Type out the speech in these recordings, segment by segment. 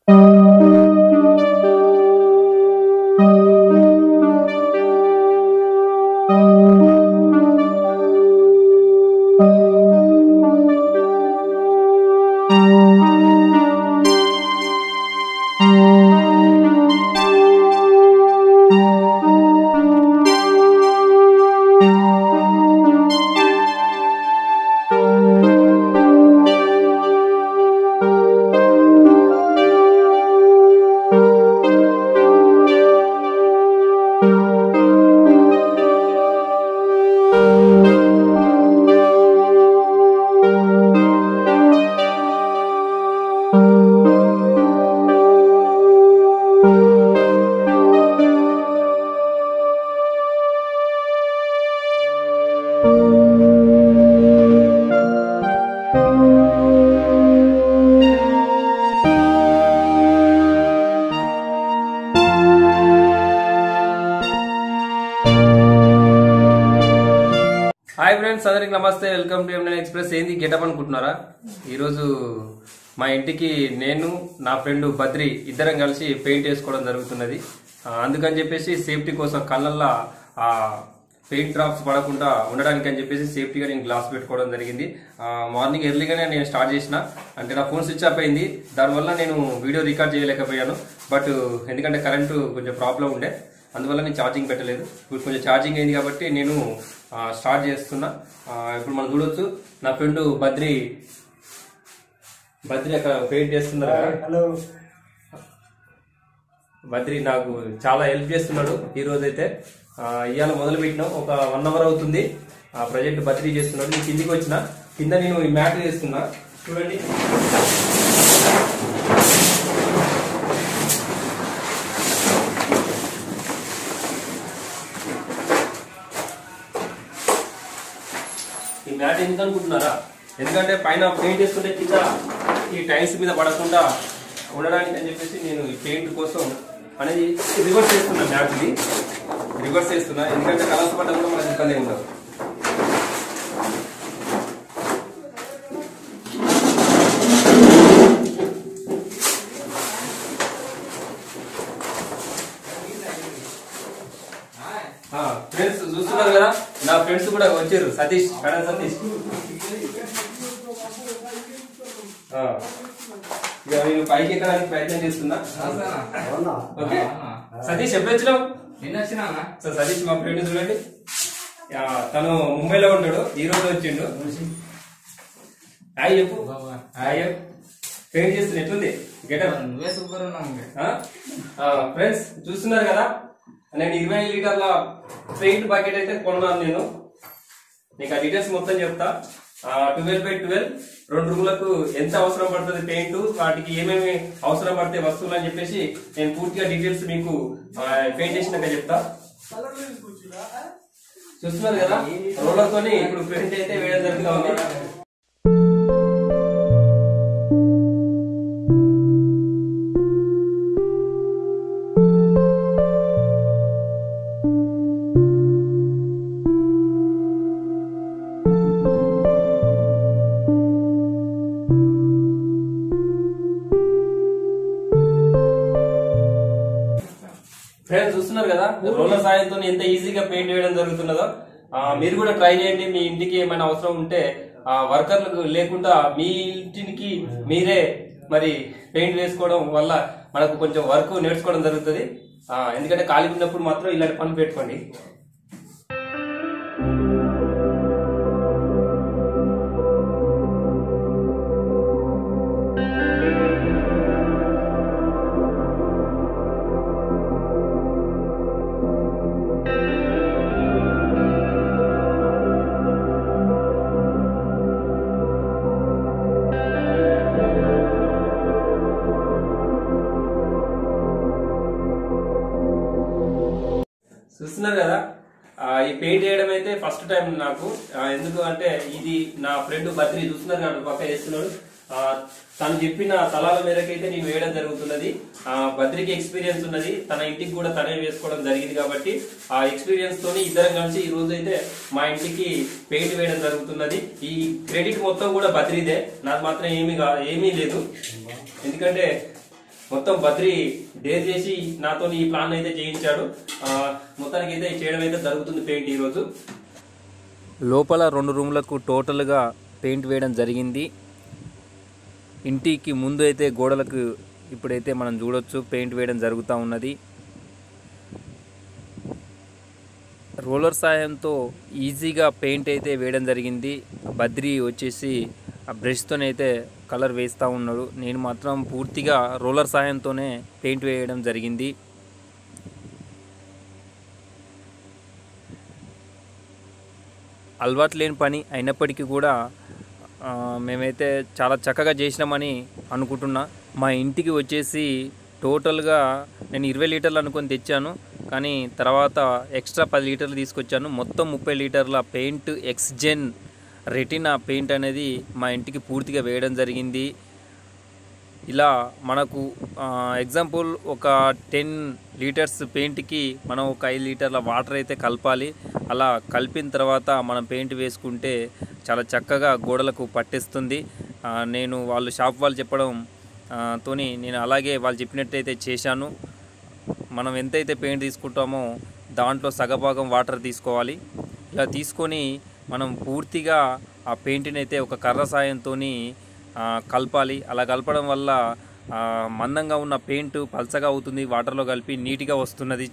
Hi friends అందరికి నమస్తే welcome to M N express ఏంది గెటప్ అనుకుంటున్నారా ఈరోజు మా ఇంటికి నేను నా ఫ్రెండ్ బద్రి ఇద్దరం కలిసి పెయింట్ వేసుకోవడం జరుగుతున్నది ఆ, అందుకని చెప్పేసి సేఫ్టీ కోసం కళ్ళల్లో ఆ పెయింట్ డ్రాప్స్ పడకుండా ఉండడానికి అని చెప్పేసి సేఫ్టీగా నేను గ్లాస్ పెట్టుకోవడం జరిగింది ఆ, మార్నింగ్ ఎర్లీగానే నేను స్టార్ట్ చేసిన అంటే నా ఫోన్ స్విచ్ ఆఫ్ అయింది దానివల్ల నేను వీడియో రికార్డ్ చేయలేకపోయాను బట్ ఎందుకంటే కరెంటు కొంచెం ప్రాబ్లం ఉండే అందువల్ల నేను ఛార్జింగ్ పెట్టలేదు ఇప్పుడు కొంచెం ఛార్జింగ్ అయింది కాబట్టి నేను ఆ, స్టార్ట్ చేస్తున్నా ఆ, ఇప్పుడు మనం చూడొచ్చు నా ఫ్రెండ్ బద్రి బద్రి అక్కడ పెయింట్ చేస్తున్నారు కదా. హలో బద్రి నాకు చాలా హెల్ప్ చేస్తున్నాడు ఈ రోజు అయితే ఇవాళ మొదలు పెట్టినాం ఒక వన్ అవర్ అవుతుంది ఆ ప్రాజెక్ట్ బద్రి చేస్తున్నాడు నేను కిందికి వచ్చిన కింద నేను ఈ మ్యాట్ వేస్తున్నా చూడండి ఈ మ్యాట్ ఎందుకు అనుకుంటున్నారా ఎందుకంటే పైన పెయింట్ వేస్తుంటే కింద ఈ టైల్స్ మీద పడకుండా ఉండడానికి అని చెప్పేసి నేను ఈ పెయింట్ కోసం అనేది రివర్స్ చేస్తున్నా మ్యాట్ ఇది రివర్స్ చేస్తున్నా ఎందుకంటే కలర్స్ పడ్డా కూడా మనకి ఇబ్బంది ఏమి ఉండదు ఫ్రెండ్స్ చూస్తున్నారు కదా నా ఫ్రెండ్స్ కూడా వచ్చారు సతీష్ కడ సతీష్ ఆ. ఇక నేను పైకి ఎక్కడానికి ప్రయత్నం చేస్తున్నా అవునా ఓకే సతీష్ ఎప్పుడు వచ్చినావు నిన్న వచ్చినా సో సతీష్ మా ఫ్రెండ్ చూడండి ఆ, తను ముంబైలో ఉంటాడు ఈ రోజు వచ్చిండు హాయ్ చెప్పు హాయ్ చెప్పు పెయింట్ చేస్తున్నా ఎట్లుంది గెటప్ నువ్వే సూపర్ ఉన్నావు ఫ్రెండ్స్ చూస్తున్నారు కదా నేను ఇరవై లీటర్ల పెయింట్ బకెట్ అయితే కొన్నాను నేను నీకు ఆ డీటెయిల్స్ మొత్తం చెప్తా ట్వెల్వ్ బై ట్వెల్వ్ రెండు రూములకు ఎంత అవసరం పడుతుంది పెయింట్ వాటికి ఏమేమి అవసరం పడితే వస్తువులు అని చెప్పేసి నేను పూర్తిగా డీటెయిల్స్ మీకు పెయింట్ చేసినాక చెప్తా చూస్తున్నారు కదా రోలర్ తోని ఇప్పుడు పెయింట్ అయితే వేయడం జరుగుతా ఉంది ఫ్రెండ్స్ చూస్తున్నారు కదా రోలర్ సాయంతో ఎంత ఈజీగా పెయింట్ వేయడం జరుగుతున్నదో ఆ, మీరు కూడా ట్రై చేయండి మీ ఇంటికి ఏమైనా అవసరం ఉంటే ఆ వర్కర్లకు లేకుండా మీ ఇంటికి మీరే మరి పెయింట్ వేసుకోవడం వల్ల మనకు కొంచెం వర్క్ నేర్చుకోవడం జరుగుతుంది ఆ, ఎందుకంటే ఖాళీ ఉన్నప్పుడు మాత్రం ఇలాంటి పనులు పెట్టుకోండి చూస్తున్నారు కదా ఆ, ఈ పెయింట్ వేయడం అయితే ఫస్ట్ టైం నాకు ఆ, ఎందుకు అంటే ఇది నా ఫ్రెండ్ బద్రి చూస్తున్నారు కదా పక్క వేస్తున్నాడు ఆ, తను చెప్పిన సలహాల మేరకు అయితే నేను వేయడం జరుగుతున్నది ఆ, బద్రికి ఎక్స్పీరియన్స్ ఉన్నది తన ఇంటికి కూడా తనే వేసుకోవడం జరిగింది కాబట్టి ఆ ఎక్స్పీరియన్స్ తోని ఇద్దరం కలిసి ఈ రోజు అయితే మా ఇంటికి పెయింట్ వేయడం జరుగుతున్నది ఈ క్రెడిట్ మొత్తం కూడా బద్రీదే నాకు మాత్రం ఏమీ కా- ఏమీ లేదు ఎందుకంటే మొత్తం బద్రి డేర్ చేసి నాతో ఈ ప్లాన్ అయితే చేయించాడు ఆ, మొత్తానికి అయితే చేయడం అయితే జరుగుతుంది పెయింట్ ఈ రోజు లోపల రెండు రూమ్లకు టోటల్గా పెయింట్ వేయడం జరిగింది ఇంటికి ముందు అయితే గోడలకు ఇప్పుడైతే మనం చూడొచ్చు పెయింట్ వేయడం జరుగుతూ ఉన్నది రోలర్ సాయంతో ఈజీగా పెయింట్ అయితే వేయడం జరిగింది బద్రి వచ్చేసి ఆ బ్రష్తోనైతే కలర్ వేస్తూ ఉన్నాడు నేను మాత్రం పూర్తిగా రోలర్ సాయంతోనే పెయింట్ వేయడం జరిగింది అలవాటు లేని పని అయినప్పటికీ కూడా ఆ, మేమైతే చాలా చక్కగా చేసినామని అనుకుంటున్నా మా ఇంటికి వచ్చేసి టోటల్గా నేను ఇరవై లీటర్లు అనుకొని తెచ్చాను కానీ తర్వాత ఎక్స్ట్రా పది లీటర్లు తీసుకొచ్చాను మొత్తం ముప్పై లీటర్ల పెయింట్ ఎక్స్జెన్ రెటినా పెయింట్ అనేది మా ఇంటికి పూర్తిగా వేయడం జరిగింది ఇలా మనకు ఎగ్జాంపుల్ ఒక టెన్ లీటర్స్ పెయింట్కి మనం ఒక ఐదు లీటర్ల వాటర్ అయితే కలపాలి అలా కలిపిన తర్వాత మనం పెయింట్ వేసుకుంటే చాలా చక్కగా గోడలకు పట్టేస్తుంది ఆ, నేను వాళ్ళు షాప్ వాళ్ళు చెప్పడం ఆ, తోని నేను అలాగే వాళ్ళు చెప్పినట్టయితే చేశాను మనం ఎంతైతే పెయింట్ తీసుకుంటామో దాంట్లో సగభాగం వాటర్ తీసుకోవాలి ఇలా తీసుకొని మనం పూర్తిగా ఆ పెయింట్ని అయితే ఒక కర్ర సాయంతో కలపాలి అలా కలపడం వల్ల ఆ, మందంగా ఉన్న పెయింట్ పల్చగా అవుతుంది వాటర్లో కలిపి నీట్గా వస్తున్నది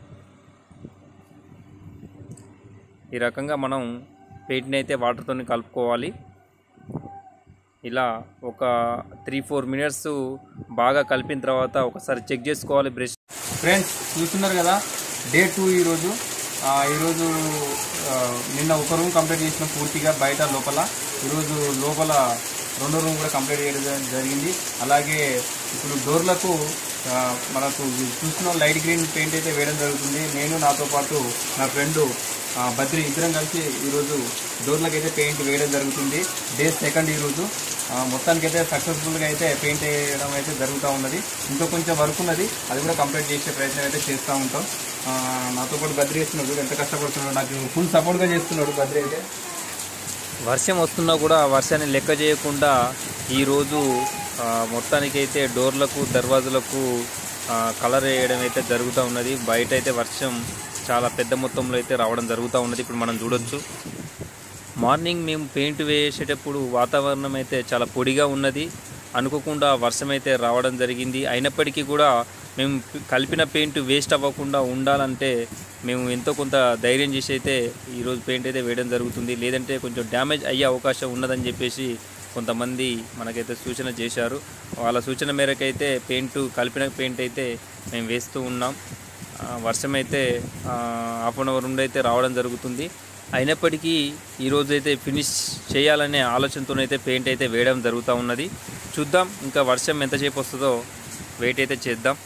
ఈ రకంగా మనం పెయింట్ని అయితే వాటర్తో కలుపుకోవాలి ఇలా ఒక త్రీ ఫోర్ మినిట్స్ బాగా కలిపిన తర్వాత ఒకసారి చెక్ చేసుకోవాలి బ్రష్ ఫ్రెండ్స్ చూస్తున్నారు కదా డే టూ ఈరోజు ఆ, ఈరోజు ఆ, నిన్న ఒక రూమ్ కంప్లీట్ చేసిన పూర్తిగా బయట లోపల ఈరోజు లోపల రెండో రూమ్ కూడా కంప్లీట్ చేయడం జరిగింది అలాగే ఇప్పుడు డోర్లకు ఆ, మనకు చూసిన లైట్ గ్రీన్ పెయింట్ అయితే వేయడం జరుగుతుంది నేను నాతో పాటు నా ఫ్రెండ్ బద్రి ఇద్దరం కలిసి ఈరోజు డోర్లకు అయితే పెయింట్ వేయడం జరుగుతుంది డే సెకండ్ ఈరోజు ఆ, మొత్తానికైతే సక్సెస్ఫుల్గా అయితే పెయింట్ వేయడం అయితే జరుగుతూ ఉన్నది ఇంకా కొంచెం వర్క్ ఉన్నది అది కూడా కంప్లీట్ చేసే ప్రయత్నం అయితే చేస్తూ ఉంటాం ఆ, నాతో పాటు బద్రి చేస్తున్నాడు ఎంత కష్టపడుతున్నాడు నాకు ఫుల్ సపోర్ట్గా చేస్తున్నాడు బద్రి అయితే వర్షం వస్తున్నా కూడా వర్షాన్ని లెక్క చేయకుండా ఈరోజు ఆ, మొత్తానికైతే డోర్లకు దర్వాజులకు ఆ, కలర్ వేయడం అయితే జరుగుతూ ఉన్నది బయట అయితే వర్షం చాలా పెద్ద మొత్తంలో అయితే రావడం జరుగుతూ ఉన్నది ఇప్పుడు మనం చూడొచ్చు మార్నింగ్ మేము పెయింట్ వేసేటప్పుడు వాతావరణం అయితే చాలా పొడిగా ఉన్నది అనుకోకుండా వర్షం అయితే రావడం జరిగింది అయినప్పటికీ కూడా మేము కలిపిన పెయింట్ వేస్ట్ అవ్వకుండా ఉండాలంటే మేము ఎంతో కొంత ధైర్యం చేసి అయితే ఈరోజు పెయింట్ అయితే వేయడం జరుగుతుంది లేదంటే కొంచెం డ్యామేజ్ అయ్యే అవకాశం ఉన్నదని చెప్పేసి కొంతమంది మనకైతే సూచన చేశారు వాళ్ళ సూచన మేరకైతే పెయింట్ కలిపిన పెయింట్ అయితే మేము వేస్తూ ఉన్నాం ఆ, వర్షం అయితే హాఫ్ అన్ అవర్ నుండి అయితే రావడం జరుగుతుంది అయినప్పటికీ ఈరోజు అయితే ఫినిష్ చేయాలనే ఆలోచనతోనైతే పెయింట్ అయితే వేయడం జరుగుతూ ఉన్నది చూద్దాం ఇంకా వర్షం ఎంతసేపు వస్తుందో వెయిట్ అయితే చేద్దాం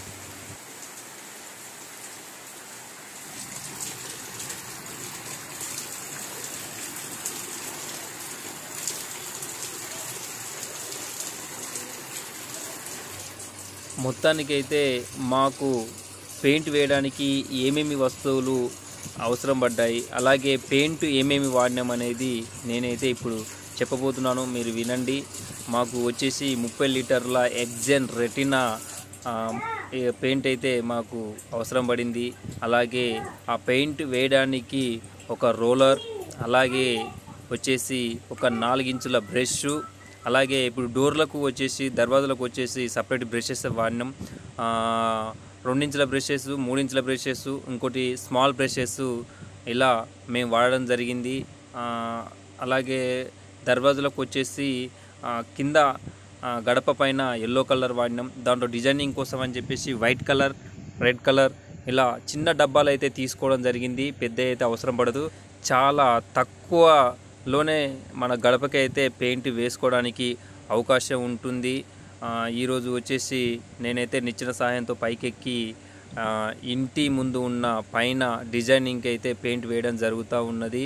మొత్తానికైతే మాకు పెయింట్ వేయడానికి ఏమేమి వస్తువులు అవసరం పడ్డాయి అలాగే పెయింట్ ఏమేమి వాడినాం అనేది నేనైతే ఇప్పుడు చెప్పబోతున్నాను మీరు వినండి మాకు వచ్చేసి ముప్పై లీటర్ల ఎగ్జెన్ రెటినా ఆ, ఈ పెయింట్ అయితే మాకు అవసరం పడింది అలాగే ఆ పెయింట్ వేయడానికి ఒక రోలర్ అలాగే వచ్చేసి ఒక నాలుగించుల బ్రష్ అలాగే ఇప్పుడు డోర్లకు వచ్చేసి దర్వాజలకు వచ్చేసి సపరేట్ బ్రషెస్ వాడినాం ఆ, రెండించుల బ్రషెస్ మూడించుల బ్రషెస్ ఇంకోటి స్మాల్ బ్రషెస్ ఇలా మేము వాడడం జరిగింది ఆ, అలాగే దర్వాజలకు వచ్చేసి ఆ, కింద ఆ, గడప పైన ఎల్లో కలర్ వాడినాం దాంట్లో డిజైనింగ్ కోసం అని చెప్పేసి వైట్ కలర్ రెడ్ కలర్ ఇలా చిన్న డబ్బాలు అయితే తీసుకోవడం జరిగింది పెద్ద అయితే అవసరం పడదు చాలా తక్కువలోనే మన గడపకి అయితే పెయింట్ వేసుకోవడానికి అవకాశం ఉంటుంది ఆ, ఈరోజు వచ్చేసి నేనైతే నిచ్చిన సహాయంతో పైకెక్కి ఆ, ఇంటి ముందు ఉన్న పైన డిజైనింగ్కి అయితే పెయింట్ వేయడం జరుగుతూ ఉన్నది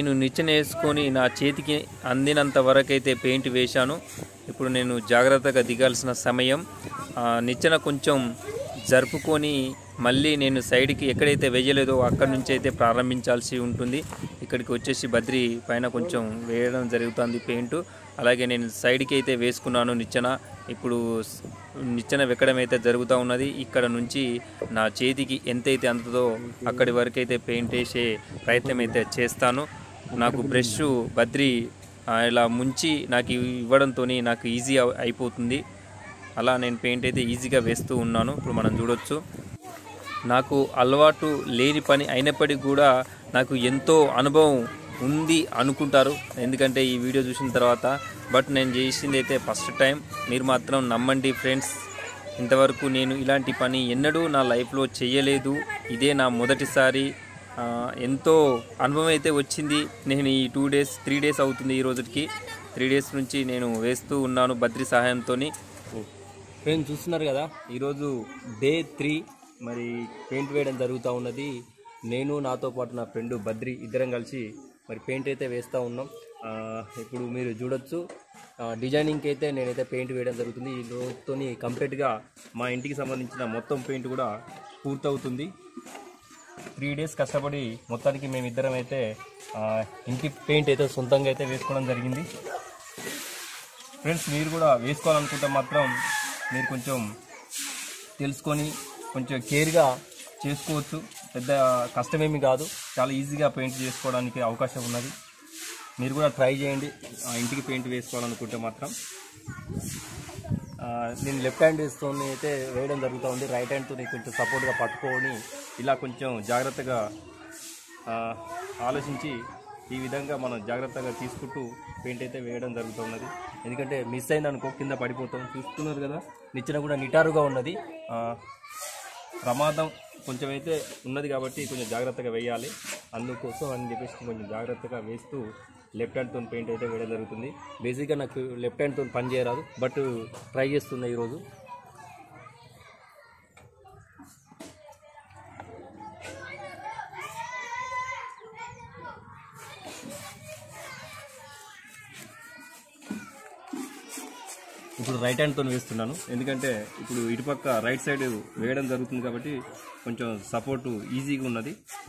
నేను నిచ్చెన వేసుకొని నా చేతికి అందినంత వరకు అయితే పెయింట్ వేశాను ఇప్పుడు నేను జాగ్రత్తగా దిగాల్సిన సమయం ఆ, నిచ్చెన కొంచెం జరుపుకొని మళ్ళీ నేను సైడ్కి ఎక్కడైతే వేయలేదో అక్కడి నుంచి అయితే ప్రారంభించాల్సి ఉంటుంది ఇక్కడికి వచ్చేసి బద్రి పైన కొంచెం వేయడం జరుగుతుంది పెయింట్ అలాగే నేను సైడ్కి అయితే వేసుకున్నాను నిచ్చెన ఇప్పుడు స్- నిచ్చెన వెక్కడం అయితే జరుగుతూ ఉన్నది ఇక్కడ నుంచి నా చేతికి ఎంతైతే అంతదో అక్కడి వరకు అయితే పెయింట్ వేసే ప్రయత్నం అయితే చేస్తాను నాకు బ్రష్ బద్రి ఆ, ఇలా ముంచి నాకు ఇవ్వడంతో నాకు ఈజీ అవ- అయిపోతుంది అలా నేను పెయింట్ అయితే ఈజీగా వేస్తూ ఉన్నాను ఇప్పుడు మనం చూడొచ్చు నాకు అలవాటు లేని పని అయినప్పటికీ కూడా నాకు ఎంతో అనుభవం ఉంది అనుకుంటారు ఎందుకంటే ఈ వీడియో చూసిన తర్వాత బట్ నేను చేసింది అయితే ఫస్ట్ టైం మీరు మాత్రం నమ్మండి ఫ్రెండ్స్ ఇంతవరకు నేను ఇలాంటి పని ఎన్నడూ నా లైఫ్లో చేయలేదు ఇదే నా మొదటిసారి ఆ, ఎంతో అనుభవం అయితే వచ్చింది నేను ఈ టూ డేస్ త్రీ డేస్ అవుతుంది ఈ రోజుకి త్రీ డేస్ నుంచి నేను వేస్తూ ఉన్నాను బద్రి సహాయంతో ఫ్రెండ్స్ చూస్తున్నారు కదా ఈరోజు డే త్రీ మరి పెయింట్ వేయడం జరుగుతూ ఉన్నది నేను నాతో పాటు నా ఫ్రెండ్ బద్రి ఇద్దరం కలిసి మరి పెయింట్ అయితే వేస్తూ ఉన్నాం ఆ, ఇప్పుడు మీరు చూడొచ్చు ఆ, డిజైనింగ్కి అయితే నేనైతే పెయింట్ వేయడం జరుగుతుంది ఈ రోజుతో కంప్లీట్గా మా ఇంటికి సంబంధించిన మొత్తం పెయింట్ కూడా పూర్తవుతుంది త్రీ డేస్ కష్టపడి మొత్తానికి మేమిద్దరం అయితే ఆ, ఇంటి పెయింట్ అయితే సొంతంగా అయితే వేసుకోవడం జరిగింది ఫ్రెండ్స్ మీరు కూడా వేసుకోవాలనుకుంటే మాత్రం మీరు కొంచెం తెలుసుకొని కొంచెం కేర్గా చేసుకోవచ్చు పెద్ద కష్టమేమి కాదు చాలా ఈజీగా పెయింట్ చేసుకోవడానికి అవకాశం ఉన్నది మీరు కూడా ట్రై చేయండి ఆ ఇంటికి పెయింట్ వేసుకోవాలనుకుంటే మాత్రం ఆ, నేను లెఫ్ట్ హ్యాండ్ వేస్తూ అయితే వేయడం జరుగుతూ ఉంది రైట్ హ్యాండ్తో కొంచెం సపోర్ట్గా పట్టుకొని ఇలా కొంచెం జాగ్రత్తగా ఆ, ఆలోచించి ఈ విధంగా మనం జాగ్రత్తగా తీసుకుంటూ పెయింట్ అయితే వేయడం జరుగుతున్నది ఎందుకంటే మిస్ అయింది అనుకో కింద పడిపోతాం చూస్తున్నారు కదా నిచ్చెన కూడా నిటారుగా ఉన్నది ఆ, ప్రమాదం కొంచెం అయితే ఉన్నది కాబట్టి కొంచెం జాగ్రత్తగా వేయాలి అందుకోసం అని చెప్పేసి కొంచెం జాగ్రత్తగా వేస్తూ లెఫ్ట్ హ్యాండ్తో పెయింట్ అయితే వేయడం జరుగుతుంది బేసిక్గా నాకు లెఫ్ట్ హ్యాండ్తో పని చేయరాదు బట్ ట్రై చేస్తున్నా ఈరోజు ఇప్పుడు రైట్ హ్యాండ్తో వేస్తున్నాను ఎందుకంటే ఇప్పుడు ఇటుపక్క రైట్ సైడ్ వేయడం జరుగుతుంది కాబట్టి కొంచెం సపోర్టు ఈజీగా ఉన్నది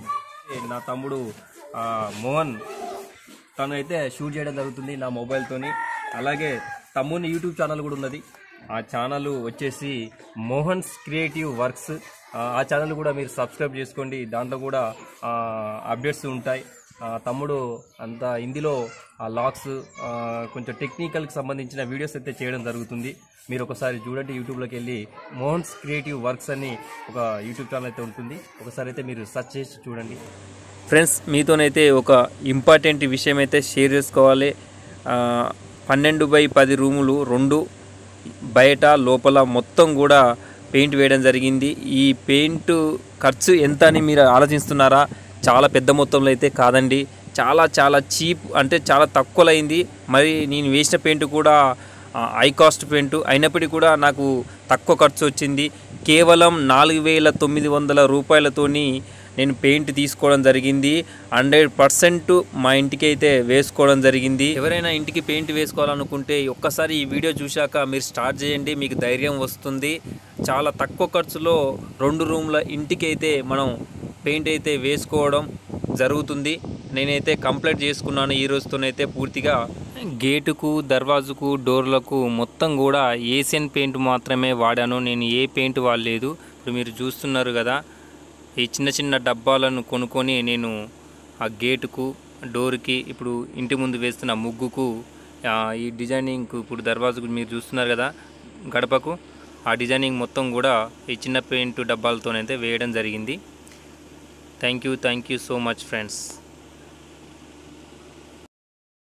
నా తమ్ముడు ఆ, మోహన్ తను అయితే షూట్ చేయడం జరుగుతుంది నా మొబైల్తోని అలాగే తమ్ముని యూట్యూబ్ ఛానల్ కూడా ఉన్నది ఆ ఛానల్ వచ్చేసి మోహన్స్ క్రియేటివ్ వర్క్స్ ఆ, ఆ ఛానల్ కూడా మీరు సబ్స్క్రైబ్ చేసుకోండి దాంట్లో కూడా ఆ, అప్డేట్స్ ఉంటాయి ఆ, తమ్ముడు అంత హిందీలో ఆ లాక్స్ ఆ, కొంచెం టెక్నికల్కి సంబంధించిన వీడియోస్ అయితే చేయడం జరుగుతుంది మీరు ఒకసారి చూడండి యూట్యూబ్లోకి వెళ్ళి మోహన్స్ క్రియేటివ్ వర్క్స్ అని ఒక యూట్యూబ్ ఛానల్ అయితే ఉంటుంది ఒకసారి అయితే మీరు సెర్చ్ చేసి చూడండి ఫ్రెండ్స్ మీతోనైతే ఒక ఇంపార్టెంట్ విషయం అయితే షేర్ చేసుకోవాలి ఆ, పన్నెండు బై పది రూములు రెండు బయట లోపల మొత్తం కూడా పెయింట్ వేయడం జరిగింది ఈ పెయింట్ ఖర్చు ఎంత అని మీరు ఆలోచిస్తున్నారా చాలా పెద్ద మొత్తంలో అయితే కాదండి చాలా చాలా చీప్ అంటే చాలా తక్కువలో అయింది మరి నేను వేసిన పెయింట్ కూడా హై కాస్ట్ పెయింట్ అయినప్పటికీ కూడా నాకు తక్కువ ఖర్చు వచ్చింది కేవలం నాలుగు వేల తొమ్మిది వందల రూపాయలతోని నేను పెయింట్ తీసుకోవడం జరిగింది హండ్రెడ్ పర్సెంట్ మా ఇంటికి అయితే వేసుకోవడం జరిగింది ఎవరైనా ఇంటికి పెయింట్ వేసుకోవాలనుకుంటే ఒక్కసారి ఈ వీడియో చూశాక మీరు స్టార్ట్ చేయండి మీకు ధైర్యం వస్తుంది చాలా తక్కువ ఖర్చులో రెండు రూమ్ల ఇంటికి అయితే మనం పెయింట్ అయితే వేసుకోవడం జరుగుతుంది నేనైతే కంప్లీట్ చేసుకున్నాను ఈ రోజుతోనైతే పూర్తిగా గేటుకు దర్వాజుకు డోర్లకు మొత్తం కూడా ఏషియన్ పెయింట్ మాత్రమే వాడాను నేను ఏ పెయింట్ వాడలేదు ఇప్పుడు మీరు చూస్తున్నారు కదా ఈ చిన్న చిన్న డబ్బాలను కొనుక్కొని నేను ఆ గేటుకు డోర్కి ఇప్పుడు ఇంటి ముందు వేస్తున్న ముగ్గుకు ఆ, ఈ డిజైనింగ్కు ఇప్పుడు దర్వాజకు మీరు చూస్తున్నారు కదా గడపకు ఆ డిజైనింగ్ మొత్తం కూడా ఈ చిన్న పెయింట్ డబ్బాలతోనైతే వేయడం జరిగింది thank you thank you so much friends